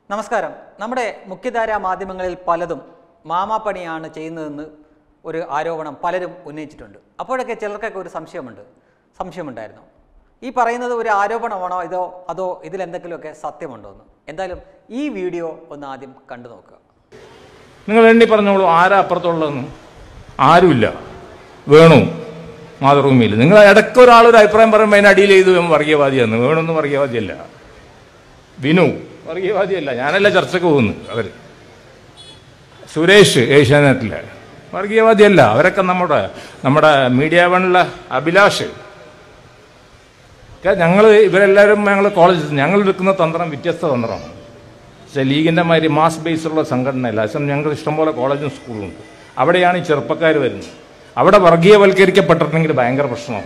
നമസ്കാരം നമ്മുടെ മുഖ്യധാരാ മാധ്യമങ്ങളിൽ പലതും മാമാപ്പണിയാണ് ചെയ്യുന്നതെന്ന് ഒരു ആരോപണം പലരും ഉന്നയിച്ചിട്ടുണ്ട് അപ്പോഴൊക്കെ ചിലർക്കൊക്കെ ഒരു സംശയമുണ്ട് സംശയമുണ്ടായിരുന്നു ഈ പറയുന്നത് ഒരു ആരോപണമാണോ ഇതോ അതോ ഇതിലെന്തെങ്കിലുമൊക്കെ സത്യമുണ്ടോ എന്ന് എന്തായാലും ഈ വീഡിയോ ഒന്ന് ആദ്യം കണ്ടു നോക്കുക നിങ്ങൾ എണ്ണി പറഞ്ഞോളൂ ആരാ അപ്പുറത്തുള്ളതെന്ന് ആരുമില്ല വേണു മാതൃഭൂമിയിൽ നിങ്ങൾ ഇടയ്ക്ക് ഒരാളൊരു അഭിപ്രായം പറയുമ്പോൾ അതിന് അടിയിൽ ചെയ്തു വർഗീയവാദിയാണ് വേണൊന്നും വർഗീയവാദിയല്ല വിനു വർഗീയവാദിയല്ല ഞാനല്ല ചർച്ചയ്ക്ക് പോകുന്നു അവർ സുരേഷ് ഏഷ്യാനെറ്റിലെ വർഗീയവാദിയല്ല അവരൊക്കെ നമ്മുടെ നമ്മുടെ മീഡിയ വണിലെ അഭിലാഷ് ഞങ്ങൾ ഇവരെല്ലാവരും ഞങ്ങൾ കോളേജ് ഞങ്ങൾ എടുക്കുന്ന തന്ത്രം വ്യത്യസ്ത തന്ത്രമാണ് പക്ഷേ ലീഗിൻ്റെ മാതിരി മാസ് ബേസുള്ള സംഘടനയല്ല പക്ഷേ ഞങ്ങൾ ഇഷ്ടംപോലെ കോളേജും സ്കൂളും ഉണ്ട് അവിടെയാണ് ഈ ചെറുപ്പക്കാർ വരുന്നത് അവിടെ വർഗീയവൽക്കരിക്കപ്പെട്ടിട്ടുണ്ടെങ്കിൽ ഭയങ്കര പ്രശ്നമാണ്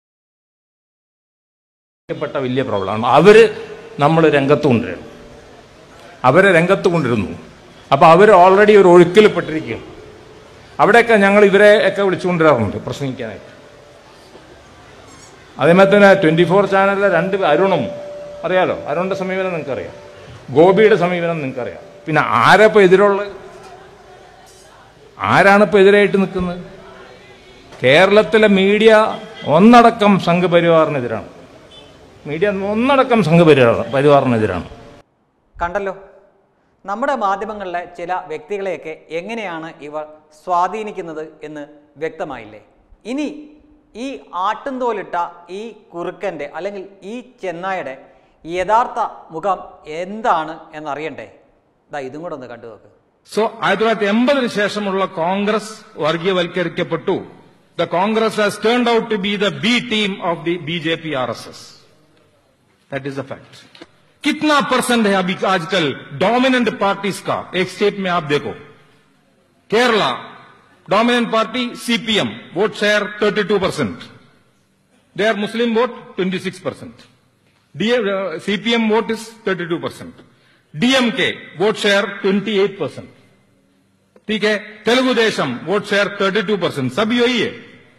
പ്പെട്ട വലിയ പ്രോബ്ലമാണ് അവര് നമ്മൾ രംഗത്ത് കൊണ്ടുവരണം അവരെ രംഗത്ത് കൊണ്ടിരുന്നു അപ്പൊ അവർ ഓൾറെഡി ഒരു ഒഴുക്കിൽപ്പെട്ടിരിക്കുകയാണ് അവിടെയൊക്കെ ഞങ്ങൾ ഇവരെ ഒക്കെ വിളിച്ചുകൊണ്ടിരാറുണ്ട് പ്രസംഗിക്കാനായിട്ട് അതേമാതിരി തന്നെ ട്വന്റി ഫോർ ചാനലിലെ രണ്ട് അരുണും അറിയാലോ അരുണിന്റെ സമീപനം നിങ്ങൾക്കറിയാം ഗോപിയുടെ സമീപനം നിങ്ങൾക്കറിയാം പിന്നെ ആരാ ഇപ്പൊ എതിരുള്ളത് ആരാണ് ഇപ്പൊ എതിരായിട്ട് നിൽക്കുന്നത് കേരളത്തിലെ മീഡിയ ഒന്നടക്കം സംഘപരിവാറിനെതിരാണ് മീഡിയ ഒന്നടക്കം സംഘപരിവാർ പരിവാറിനെതിരാണ് കണ്ടല്ലോ നമ്മുടെ മാധ്യമങ്ങളിലെ ചില വ്യക്തികളെയൊക്കെ എങ്ങനെയാണ് ഇവർ സ്വാധീനിക്കുന്നത് എന്ന് വ്യക്തമായില്ലേ ഇനി ഈ ആട്ടുംതോലിട്ട ഈ കുറുക്കൻ്റെ അല്ലെങ്കിൽ ഈ ചെന്നായുടെ യഥാർത്ഥ മുഖം എന്താണ് എന്നറിയണ്ടേ ദാ ഇതും കൂടെ ഒന്ന് കണ്ടു നോക്ക് സോ ആയിരത്തി തൊള്ളായിരത്തി എൺപതിന് ശേഷമുള്ള കോൺഗ്രസ് വർഗീയവൽക്കരിക്കപ്പെട്ടു the Congress has turned out to be the B team of the B J P R S S that is the fact कितना परसेंट है अभी आजकल डोमिनेंट पार्टीज का एक स्टेट में आप देखो Kerala dominant party CPM vote share 32 percent there Muslim vote 26 percent CPM vote is 32 percent DMK vote share 28 percent ठीक है Telugu Desam vote share 32 percent सब यही है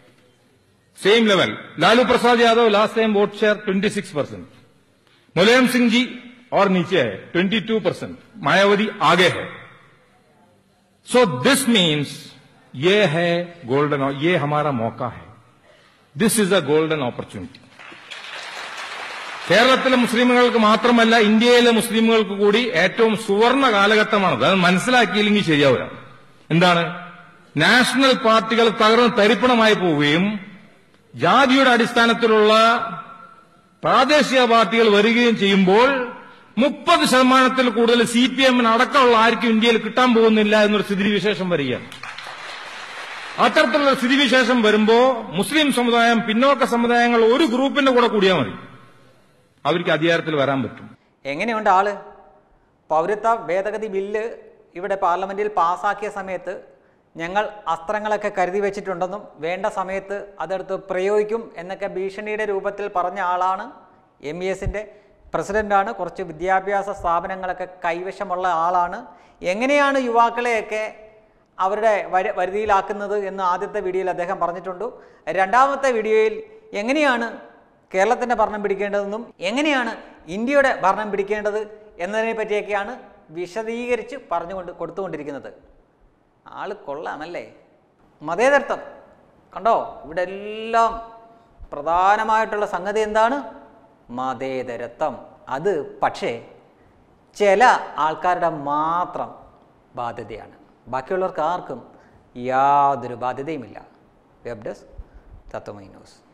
same level Lalu Prasad Yadav last time vote share 26 percent Mulayam Singh ji और नीचे है 22 परसेंट मायावती आगे है सो दिस मीन्स ये है गोल्डन ये हमारा मौका है this is a golden opportunity കേരളത്തിലെ മുസ്ലിമുകൾക്ക് മാത്രമല്ല ഇന്ത്യയിലെ മുസ്ലിമുകൾക്ക് കൂടി ഏറ്റവും സുവർണ കാലഘട്ടമാണത് അത് മനസ്സിലാക്കിയില്ലെങ്കിൽ ശരിയാവില്ല എന്താണ് നാഷണൽ പാർട്ടികൾ തകർന്ന് തരിപ്പണമായി പോവുകയും ജാതിയുടെ അടിസ്ഥാനത്തിലുള്ള പ്രാദേശിക പാർട്ടികൾ വരികയും ചെയ്യുമ്പോൾ മുപ്പത് ശതമാനത്തിൽ കൂടുതൽ സി പി എമ്മിന് അടക്കമുള്ള ആർക്കും ഇന്ത്യയിൽ കിട്ടാൻ പോകുന്നില്ല എന്നൊരു സ്ഥിതിവിശേഷം വരികയാണ് അത്തരത്തിലുള്ള സ്ഥിതിവിശേഷം വരുമ്പോ മുസ്ലിം സമുദായം പിന്നോക്ക സമുദായങ്ങൾ ഒരു ഗ്രൂപ്പിന്റെ കൂടെ കൂടിയാൽ മതി അവർക്ക് അധികാരത്തിൽ വരാൻ പറ്റും എങ്ങനെയുണ്ട് ആള് പൗരത്വ ഭേദഗതി ബില്ല് ഇവിടെ പാർലമെന്റിൽ പാസാക്കിയ സമയത്ത് ഞങ്ങൾ അസ്ത്രങ്ങളൊക്കെ കരുതി വെച്ചിട്ടുണ്ടെന്നും വേണ്ട സമയത്ത് അതെടുത്ത് പ്രയോഗിക്കും എന്നൊക്കെ ഭീഷണിയുടെ രൂപത്തിൽ പറഞ്ഞ ആളാണ് എം ഇ എസിൻ്റെ പ്രസിഡൻ്റാണ് കുറച്ച് വിദ്യാഭ്യാസ സ്ഥാപനങ്ങളൊക്കെ കൈവശമുള്ള ആളാണ് എങ്ങനെയാണ് യുവാക്കളെയൊക്കെ അവരുടെ വര വരുതിയിലാക്കുന്നത് എന്ന് ആദ്യത്തെ വീഡിയോയിൽ അദ്ദേഹം പറഞ്ഞിട്ടുണ്ട് രണ്ടാമത്തെ വീഡിയോയിൽ എങ്ങനെയാണ് കേരളത്തിൻ്റെ ഭരണം പിടിക്കേണ്ടതെന്നും എങ്ങനെയാണ് ഇന്ത്യയുടെ ഭരണം പിടിക്കേണ്ടത് എന്നതിനെ പറ്റിയൊക്കെയാണ് വിശദീകരിച്ച് പറഞ്ഞുകൊണ്ട് കൊടുത്തുകൊണ്ടിരിക്കുന്നത് ആള് കൊള്ളാമല്ലേ മതേതരത്വം കണ്ടോ ഇവിടെ എല്ലാം പ്രധാനമായിട്ടുള്ള സംഗതി എന്താണ് മതേതരത്വം അത് പക്ഷേ ചില ആൾക്കാരുടെ മാത്രം ബാധ്യതയാണ് ബാക്കിയുള്ളവർക്ക് ആർക്കും യാതൊരു ബാധ്യതയുമില്ല വെബ് ഡെസ്ക് തത്വമൈ ന്യൂസ്